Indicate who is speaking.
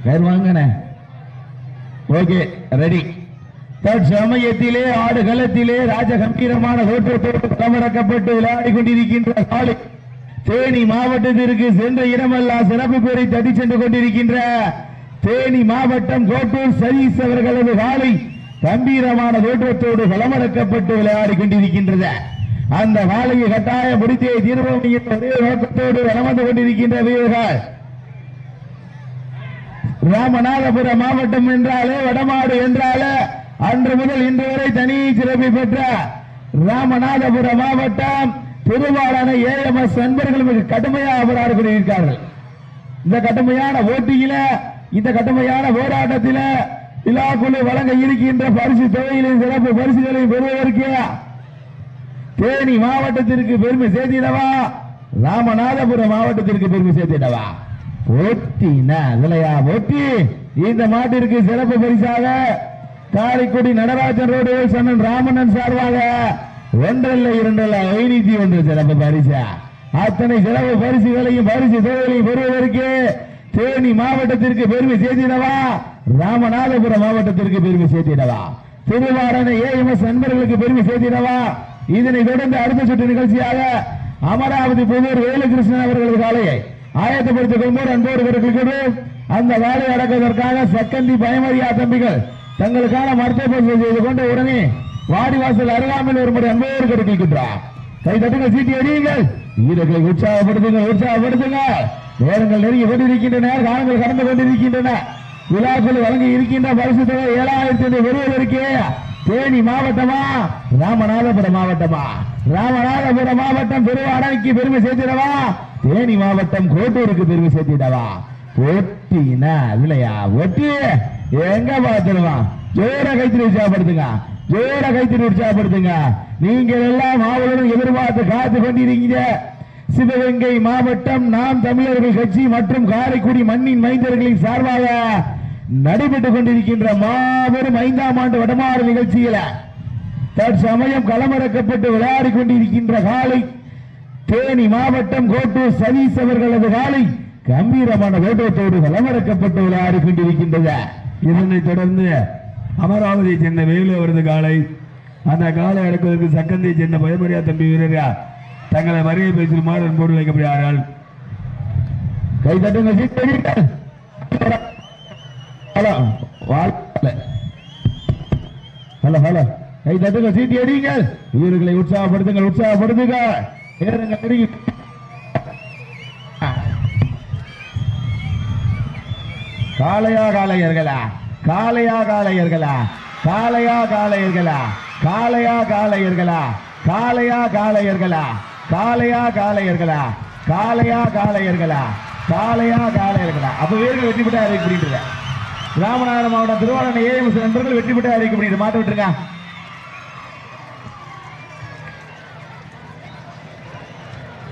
Speaker 1: கயிறு வாங்கண்ணே okay ready தற்சமயத்திலே ஆடு களத்திலே ராஜ கம்பீரமான தோற்றத்தோடு களமிறக்கப்பட்டு விளையாடி கொண்டிருக்கின்ற காலை தேனி மாவட்டத்திற்கு சென்ற இடமெல்லாம் சிறப்பு பேரை தட்டி சென்று கொண்டிருக்கின்ற தேனி மாவட்டம் கோட்டூர் சதீஷ் அவர்களது காலை கம்பீரமான தோற்றத்தோடு களமிறக்கப்பட்டு விளையாடி கொண்டிருக்கின்றது அந்த காலையை கட்டாய முடித்தே தீர்வோம் என்ற ஒரே நோக்கத்தோடு வலம் வந்து கொண்டிருக்கின்ற வீரர்கள் ராமநாதபுரம் மாவட்டம் என்றாலே வடமாடு என்றாலே அன்று முதல் இன்று வரை தனி சிறப்பு பெற்ற ராமநாதபுரம் மாவட்டம் திருவாளன ஏஎம்எஸ் நண்பர்கள் மிக கடுமையாக போராடி கொண்டிருக்கிறார்கள் இந்த கடுமையான போட்டியில இந்த கடுமையான போராட்டத்தில விழாக்குழு வழங்க இருக்கின்ற பரிசு தொகையிலும் சிறப்பு பரிசுகளை பெறுவதற்கு தேனி மாவட்டத்திற்கு பெருமை சேர்த்திடவா ராமநாதபுரம் மாவட்டத்திற்கு பெருமை சேர்த்திடவா போட்டினா அதுலயா போட்டி இந்த மாட்டிற்கு சிறப்பு பரிசாக காரைக்குடி நடராஜன் ரோடு சன்னன் ராமண்ணன் சார்பாக ஒன்றல்ல இரண்டல்ல ஐநூத்தி ஒன்று சிறப்பு பரிசா அத்தனை சிறப்பு பரிசுகளையும் பரிசு தொகைகளையும் பெறுவதற்கு தேனி மாவட்டத்திற்கு பெருமை சேர்த்திடவா ராமநாதபுரம் மாவட்டத்திற்கு பெருமை சேர்த்திடவா திருவாரணை ஏஎம்எஸ் நண்பர்களுக்கு பெருமை சேர்த்திடவா இதனை தொடர்ந்து அடுத்த சுற்று நிகழ்ச்சியாக அமராவதி புதூர் வேலுகிருஷ்ணன் அவர்களது காலையை ஆயத்தப்படுத்திக் கொள்வோர் அன்போடு கொடுக்கிறோம் அந்த வேலை அடக்குவதற்காக சக்கந்தி பயமரியா தம்பிகள் தங்களுக்கான மருத்துவ பரிசோதனை செய்து கொண்டு உடனே வாடிவாசல் அருகாமையில் ஒரு முறை அன்போடு கொடுக்கின்றார் கை தட்டுங்கள் சீட்டி அடியுங்கள் வீரர்களை உற்சாகப்படுத்துங்க உற்சாகப்படுத்துங்க நேரங்கள் நெருங்கி கொண்டிருக்கின்றன காலங்கள் கடந்து கொண்டிருக்கின்றன விழாக்கள் வழங்கி இருக்கின்ற பரிசு தொகை ஏழாயிரத்தி ஐநூறு பெறுவதற்கு தேனி மாவட்டமா ராமநாதபுரம் மாவட்டமா ராமநாதபுரம் மாவட்டம் திருவாடனைக்கு பெருமை சேர்த்திடவா தேனி மாவட்டம் கோட்டூருக்கு பெருமை சேர்த்திடவா போட்டினா இல்லையா ஒட்டி எங்க பார்த்துருவா ஜோர கைத்திரி உற்சாகப்படுத்துங்க ஜோர கைத்திரி உற்சாகப்படுத்துங்க நீங்கள் எல்லாம் ஆவலுடன் எதிர்பார்த்து காத்து கொண்டிருக்கீங்க சிவகங்கை மாவட்டம் நாம் தமிழர்கள் கட்சி மற்றும் காரைக்குடி மண்ணின் மைந்தர்களின் சார்பாக நடைபெற்றுக் கொண்டிருக்கின்ற மாபெரும் ஐந்தாம் ஆண்டு வடமாறு நிகழ்ச்சியில தற்சமயம் களமிறக்கப்பட்டு விளையாடி கொண்டிருக்கின்ற காலை தேனி மாவட்டம் கோட்டூர் சதீஷ் அவர்களது காலை கம்பீரமான வேட்டத்தோடு களமிறக்கப்பட்டு விளையாடி கொண்டிருக்கின்றது
Speaker 2: இதனைத் தொடர்ந்து அமராவதியை சேர்ந்த வேலு அவரது காலை அந்த காலை அடக்குவதற்கு சக்கந்தியை சேர்ந்த பயமரியா தம்பி வீரர்கள் தங்களை வருகை பேசும் மாடன் போடு வைக்கப்படுகிறார்கள்
Speaker 1: கை தட்டுங்க சீட்டடிங்கள். ஹலோ வாழ்க்கை ஹலோ ஹலோ கை தட்டுங்க சீட்டி அடியுங்கள் வீரர்களை உற்சாகப்படுத்துங்கள் உற்சாகப்படுத்துங்க நேரங்க நெருங்கி காளையா காளையர்களா காளையா காளையர்களா காளையா காளையர்களா காளையா காளையர்களா காளையா காளையர்களா காளையா காளையர்களா காளையா காளையர்களா காளையா காளையர்களா அப்ப வீரர்கள் வெற்றி பெற்று அறிவிக்கப்படுகிறது ராமநாதபுரம் மாவட்டம் திருவாரூர் ஏஎம்எஸ் நண்பர்கள் வெற்றி பெற்று அறிவிக்கப்படுகிறது மாட்ட விட்டுருங்க